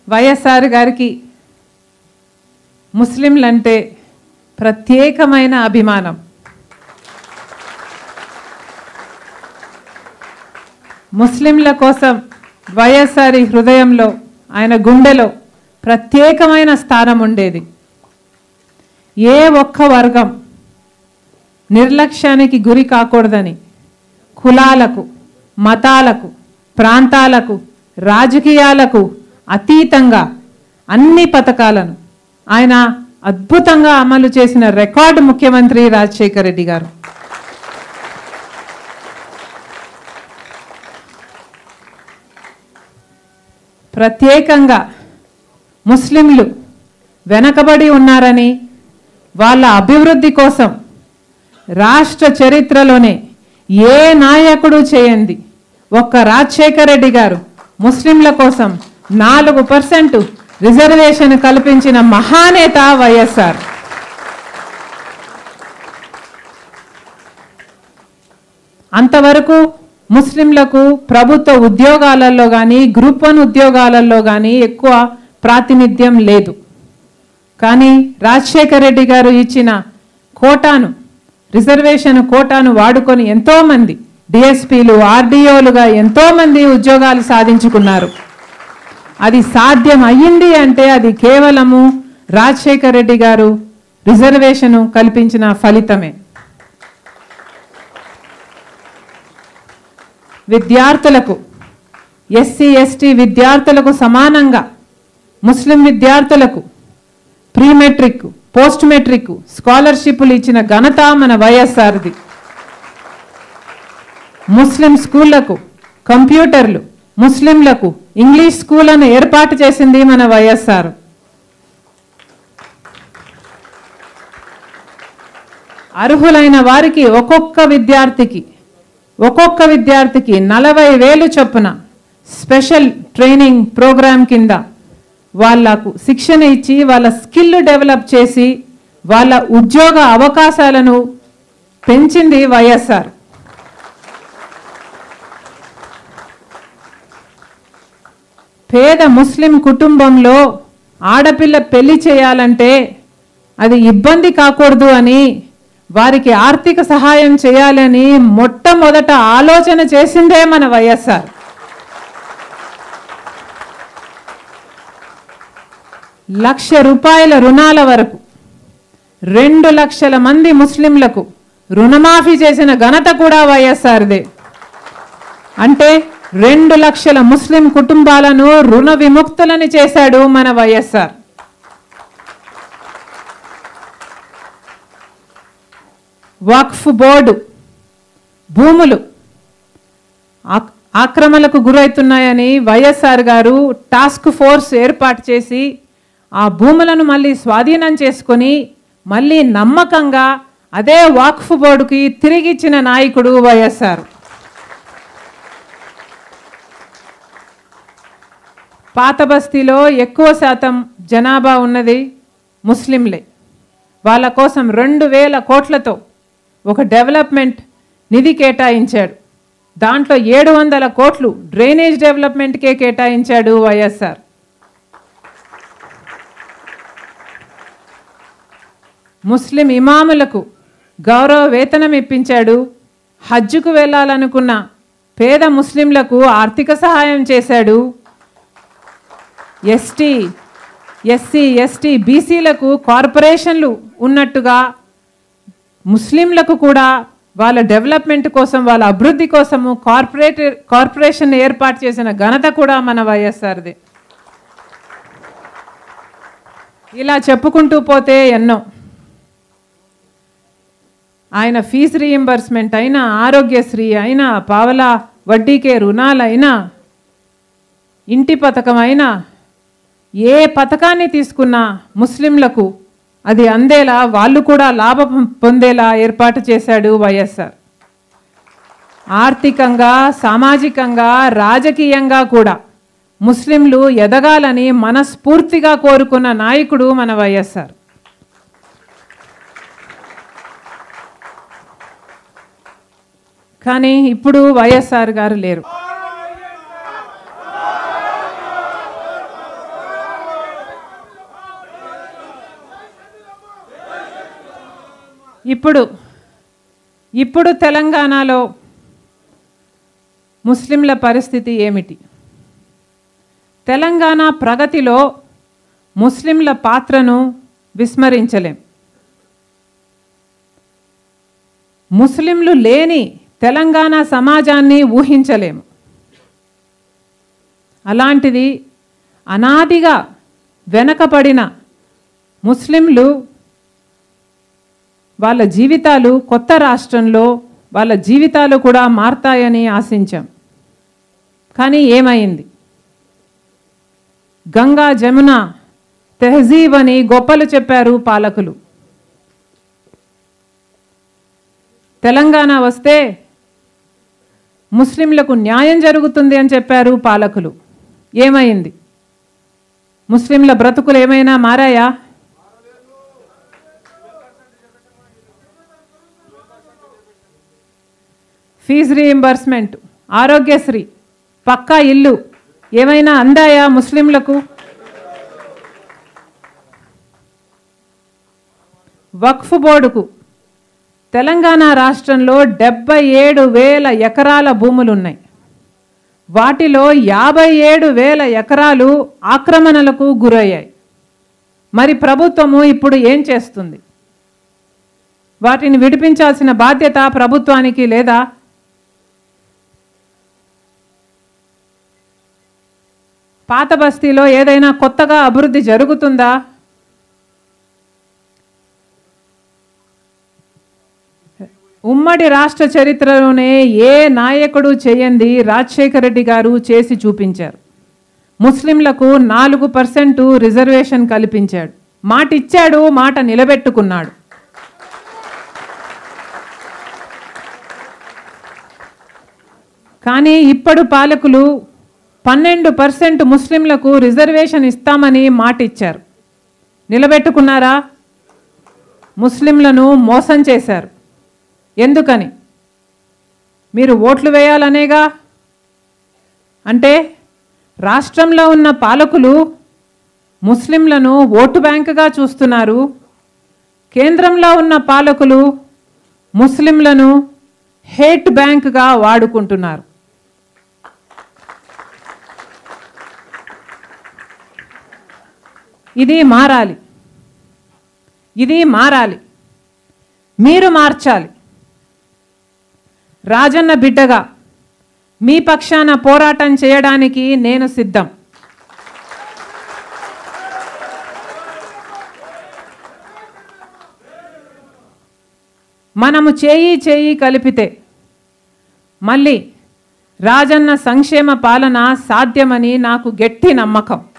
వైఎస్ఆర్ గారికి ముస్లింలంటే ప్రత్యేకమైన అభిమానం ముస్లింల కోసం వైఎస్ఆర్ హృదయంలో ఆయన గుండెలో ప్రత్యేకమైన స్థానం ఉండేది ఏ ఒక్క వర్గం నిర్లక్ష్యానికి గురి కాకూడదని కులాలకు మతాలకు ప్రాంతాలకు రాజకీయాలకు అతీతంగా అన్ని పథకాలను ఆయన అద్భుతంగా అమలు చేసిన రికార్డు ముఖ్యమంత్రి రాజశేఖర రెడ్డి గారు ప్రత్యేకంగా ముస్లింలు వెనకబడి ఉన్నారని వాళ్ళ అభివృద్ధి కోసం రాష్ట్ర చరిత్రలోనే ఏ నాయకుడు చేయండి ఒక్క రాజశేఖర రెడ్డి గారు ముస్లింల కోసం నాలుగు పర్సెంట్ రిజర్వేషన్ కల్పించిన మహానేత వైఎస్ఆర్ అంతవరకు ముస్లింలకు ప్రభుత్వ ఉద్యోగాలలో కానీ గ్రూప్ వన్ ఉద్యోగాలలో కానీ ఎక్కువ ప్రాతినిధ్యం లేదు కానీ రాజశేఖర రెడ్డి గారు ఇచ్చిన కోటాను రిజర్వేషన్ కోటాను వాడుకొని ఎంతోమంది డిఎస్పీలు ఆర్డీఓలుగా ఎంతోమంది ఉద్యోగాలు సాధించుకున్నారు అది సాధ్యం అయ్యింది అంటే అది కేవలము రాజశేఖర రెడ్డి గారు రిజర్వేషను కల్పించిన ఫలితమే విద్యార్థులకు ఎస్సీ ఎస్టీ విద్యార్థులకు సమానంగా ముస్లిం విద్యార్థులకు ప్రీ మెట్రిక్ పోస్ట్ మెట్రిక్ స్కాలర్షిప్లు ఇచ్చిన ఘనత మన వైఎస్ఆర్ది ముస్లిం స్కూళ్లకు కంప్యూటర్లు ముస్లింలకు ఇంగ్లీష్ స్కూళ్లను ఏర్పాటు చేసింది మన వైఎస్ఆర్ అర్హులైన వారికి ఒక్కొక్క విద్యార్థికి ఒక్కొక్క విద్యార్థికి నలభై వేలు చొప్పున స్పెషల్ ట్రైనింగ్ ప్రోగ్రాం కింద వాళ్ళకు శిక్షణ ఇచ్చి వాళ్ళ స్కిల్ డెవలప్ చేసి వాళ్ళ ఉద్యోగ అవకాశాలను పెంచింది వైఎస్ఆర్ పేద ముస్లిం కుటుంబంలో ఆడపిల్ల పెళ్లి చేయాలంటే అది ఇబ్బంది కాకూడదు అని వారికి ఆర్థిక సహాయం చేయాలని మొట్టమొదట ఆలోచన చేసిందే మన వైఎస్ఆర్ లక్ష రూపాయల రుణాల వరకు రెండు లక్షల మంది ముస్లింలకు రుణమాఫీ చేసిన ఘనత కూడా వైఎస్ఆర్దే అంటే రెండు లక్షల ముస్లిం కుటుంబాలను రుణ విముక్తులని చేశాడు మన వైఎస్ఆర్ వక్ఫ్ బోర్డు భూములు ఆక్- ఆక్రమణలకు గురవుతున్నాయని వైఎస్ఆర్ గారు టాస్క్ ఫోర్స్ ఏర్పాటు చేసి ఆ భూములను మళ్ళీ స్వాధీనం చేసుకొని మళ్ళీ నమ్మకంగా అదే వాక్ఫ్ బోర్డుకి తిరిగిచ్చిన నాయకుడు వైఎస్ఆర్ పాత బస్తీలో ఎక్కువ శాతం జనాభా ఉన్నది ముస్లింలే వాళ్ళ కోసం రెండు వేల కోట్లతో ఒక డెవలప్మెంట్ నిధి కేటాయించాడు దాంట్లో ఏడు వందల కోట్లు డ్రైనేజ్ డెవలప్మెంట్కే కేటాయించాడు వైఎస్ఆర్ ముస్లిం ఇమాములకు గౌరవ వేతనం ఇప్పించాడు హజ్జుకు వెళ్ళాలనుకున్న పేద ముస్లింలకు ఆర్థిక సహాయం చేశాడు ఎస్టీ ఎస్సీ ఎస్టీ బీసీలకు కార్పొరేషన్లు ఉన్నట్టుగా ముస్లింలకు కూడా వాళ్ళ డెవలప్మెంట్ కోసం వాళ్ళ అభివృద్ధి కోసము కార్పొరేట్ కార్పొరేషన్ ఏర్పాటు చేసిన ఘనత కూడా మన వైఎస్ఆర్ది ఇలా చెప్పుకుంటూ పోతే ఎన్నో ఆయన ఫీజు రీయింబర్స్మెంట్ అయినా ఆరోగ్యశ్రీ అయినా పావలా వడ్డీకే రుణాలైనా ఇంటి పథకం అయినా ఏ పథకాన్ని తీసుకున్నా ముస్లింలకు అది అందేలా వాళ్ళు కూడా లాభం పొందేలా ఏర్పాటు చేశాడు వైఎస్ఆర్ ఆర్థికంగా సామాజికంగా రాజకీయంగా కూడా ముస్లింలు ఎదగాలని మనస్ఫూర్తిగా కోరుకున్న నాయకుడు మన వైఎస్ఆర్ కానీ ఇప్పుడు వైఎస్ఆర్ గారు లేరు ఇప్పుడు ఇప్పుడు తెలంగాణలో ముస్లింల పరిస్థితి ఏమిటి తెలంగాణ ప్రగతిలో ముస్లింల పాత్రను విస్మరించలేం ముస్లింలు లేని తెలంగాణ సమాజాన్ని ఊహించలేము అలాంటిది అనాదిగా వెనకబడిన ముస్లింలు వాళ్ళ జీవితాలు కొత్త రాష్ట్రంలో వాళ్ళ జీవితాలు కూడా మారతాయని ఆశించాం కానీ ఏమైంది గంగా జమున తెహజీబ్ అని గొప్పలు చెప్పారు పాలకులు తెలంగాణ వస్తే ముస్లింలకు న్యాయం జరుగుతుంది అని చెప్పారు పాలకులు ఏమైంది ముస్లింల బ్రతుకులు ఏమైనా మారాయా ఫీజు రీయింబర్స్మెంట్ ఆరోగ్యశ్రీ పక్కా ఇల్లు ఏమైనా అందాయా ముస్లింలకు వక్ఫ్ బోర్డుకు తెలంగాణ రాష్ట్రంలో డెబ్బై ఏడు వేల ఎకరాల భూములు ఉన్నాయి వాటిలో యాభై ఏడు వేల ఎకరాలు ఆక్రమణలకు గురయ్యాయి మరి ప్రభుత్వము ఇప్పుడు ఏం చేస్తుంది వాటిని విడిపించాల్సిన బాధ్యత ప్రభుత్వానికి లేదా పాత బస్తీలో ఏదైనా కొత్తగా అభివృద్ధి జరుగుతుందా ఉమ్మడి రాష్ట్ర చరిత్రలోనే ఏ నాయకుడు చేయంది రాజశేఖర రెడ్డి గారు చేసి చూపించారు ముస్లింలకు నాలుగు పర్సెంట్ రిజర్వేషన్ కల్పించాడు మాట ఇచ్చాడు మాట నిలబెట్టుకున్నాడు కానీ ఇప్పుడు పాలకులు పన్నెండు పర్సెంట్ ముస్లింలకు రిజర్వేషన్ ఇస్తామని మాట ఇచ్చారు నిలబెట్టుకున్నారా ముస్లింలను మోసం చేశారు ఎందుకని మీరు ఓట్లు వేయాలనేగా అంటే రాష్ట్రంలో ఉన్న పాలకులు ముస్లింలను ఓటు బ్యాంకుగా చూస్తున్నారు కేంద్రంలో ఉన్న పాలకులు ముస్లింలను హేట్ బ్యాంకుగా వాడుకుంటున్నారు ఇది మారాలి ఇది మారాలి మీరు మార్చాలి రాజన్న బిడ్డగా మీ పక్షాన పోరాటం చేయడానికి నేను సిద్ధం మనము చేయి చేయి కలిపితే మళ్ళీ రాజన్న సంక్షేమ పాలన సాధ్యమని నాకు గట్టి నమ్మకం